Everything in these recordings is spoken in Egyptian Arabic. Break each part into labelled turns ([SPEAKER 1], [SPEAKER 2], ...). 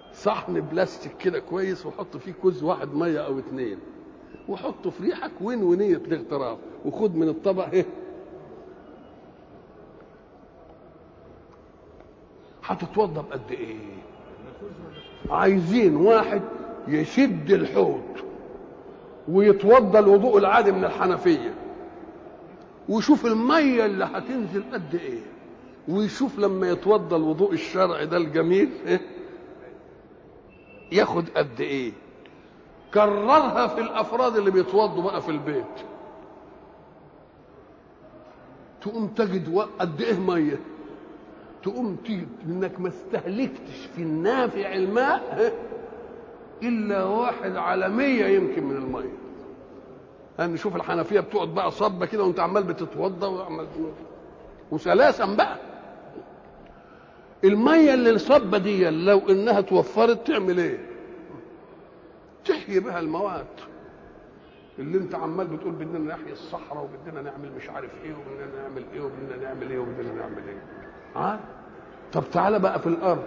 [SPEAKER 1] صحن بلاستيك كده كويس وحط فيه كوز واحد ميه او اتنين وحطه في ريحك وين ونية الاغتراب وخد من الطبق ايه هتتوضى بقد ايه عايزين واحد يشد الحوض ويتوضى الوضوء العادي من الحنفيه ويشوف الميه اللي هتنزل قد ايه ويشوف لما يتوضى الوضوء الشرعي ده الجميل إيه؟ ياخد قد ايه كررها في الافراد اللي بيتوضوا بقى في البيت تقوم تجد قد ايه ميه تقوم تجد انك ما استهلكتش في النافع الماء الا واحد على مية يمكن من الميه يعني نشوف الحنفيه بتقعد بقى صبه كده وانت عمال بتتوضى وعمال وسلاسا بقى الميه اللي الصبه دي لو انها توفرت تعمل ايه تحيي بها المواد اللي انت عمال بتقول بدنا نحيي الصحراء وبدنا نعمل مش عارف ايه وبدنا نعمل ايه وبدنا نعمل ايه وبدنا نعمل ايه عارف طب تعالى بقى في الارض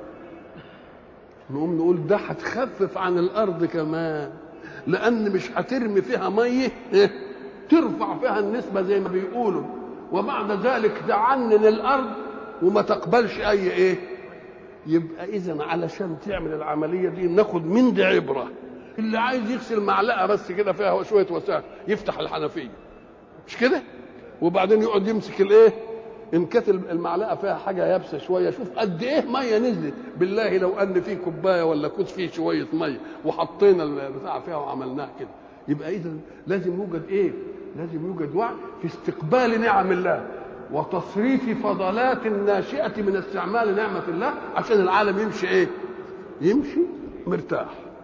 [SPEAKER 1] نقوم نقول ده هتخفف عن الارض كمان لان مش هترمي فيها ميه ترفع فيها النسبه زي ما بيقولوا وبعد ذلك تعنن الارض وما تقبلش اي ايه يبقى اذا علشان تعمل العمليه دي ناخد من دي عبره اللي عايز يغسل معلقه بس كده فيها شويه وسائل يفتح الحنفيه مش كده وبعدين يقعد يمسك الايه ان كانت المعلقه فيها حاجه يابسه شويه شوف قد ايه ميه نزلت بالله لو ان في كوبايه ولا كوز فيه شويه ميه وحطينا البتاع فيها وعملناها كده يبقى اذا لازم يوجد ايه لازم يوجد وعي في استقبال نعم الله وتصريف فضلات الناشئه من استعمال نعمه الله عشان العالم يمشي ايه يمشي مرتاح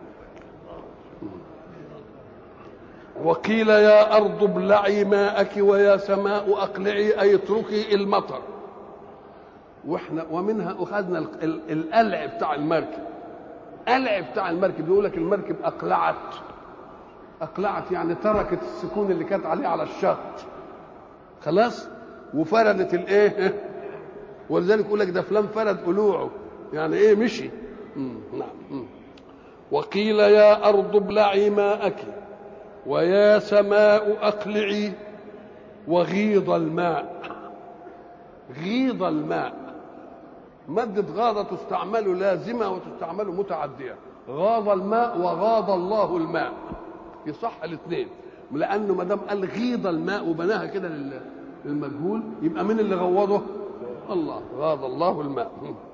[SPEAKER 1] وقيل يا أرض ابلعي ماءك ويا سماء أقلعي أي اتركي المطر واحنا ومنها أخذنا القلع بتاع المركب قلع بتاع المركب يقول لك المركب أقلعت أقلعت يعني تركت السكون اللي كانت عليه على الشط خلاص وفردت الايه ولذلك يقول لك ده فلان فرد قلوعه يعني ايه مشي مم. نعم مم. وقيل يا أرض ابلعي ماءك ويا سماء اقلعي وغيض الماء غيض الماء مادة غاضة تستعمل لازمة وتستعمل متعدية غاض الماء وغاض الله الماء يصح الاثنين لأنه ما دام قال غيض الماء وبناها كده للمجهول يبقى من اللي غوضه؟ الله غاض الله الماء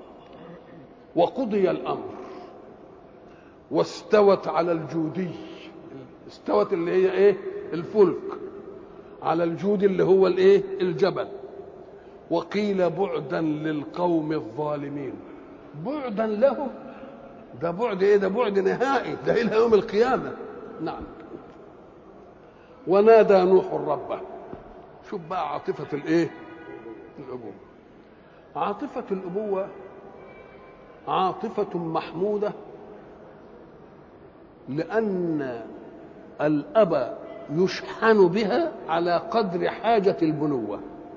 [SPEAKER 1] وقضي الأمر واستوت على الجودي استوت اللي هي ايه الفلك على الجود اللي هو الايه الجبل وقيل بعدا للقوم الظالمين بعدا لهم ده بعد ايه ده بعد نهائي ده الى يوم القيامه نعم ونادى نوح ربه شوف بقى عاطفه الايه الابوه عاطفه الابوه عاطفه محموده لان الأب يشحن بها على قدر حاجة البنوة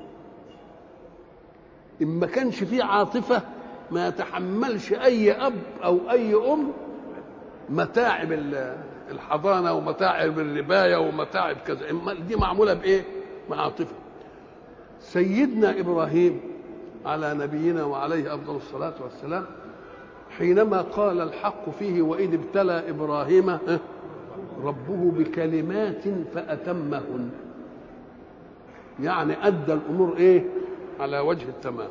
[SPEAKER 1] إن ما كانش فيه عاطفة ما يتحملش أي أب أو أي أم متاعب الحضانة ومتاعب الرباية ومتاعب كذا دي معمولة بإيه؟ بعاطفة سيدنا إبراهيم على نبينا وعليه أفضل الصلاة والسلام حينما قال الحق فيه وإذ ابتلى إبراهيم ربه بكلمات فأتمهن يعني أدى الأمور إيه على وجه التمام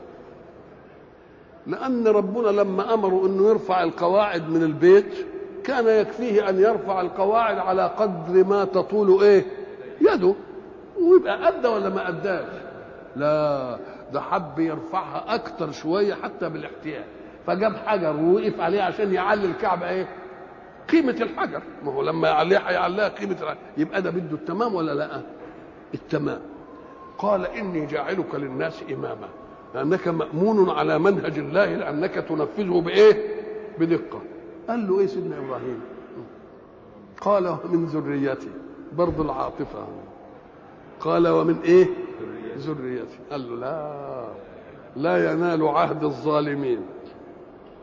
[SPEAKER 1] لأن ربنا لما أمروا أنه يرفع القواعد من البيت كان يكفيه أن يرفع القواعد على قدر ما تطول إيه يده ويبقى أدى ولا ما أداش لا ده حب يرفعها أكتر شوية حتى بالاحتياج فجاب حجر ووقف عليه عشان يعلي الكعبة إيه قيمة الحجر ما هو لما يعليها هيعليها قيمة الحجر يبقى ده بده التمام ولا لا التمام قال إني جاعلك للناس إماما لأنك مأمون على منهج الله لأنك تنفذه بإيه بدقة قال له إيه سيدنا إبراهيم قال ومن ذريتي برضو العاطفة قال ومن إيه ذريتي قال له لا لا ينال عهد الظالمين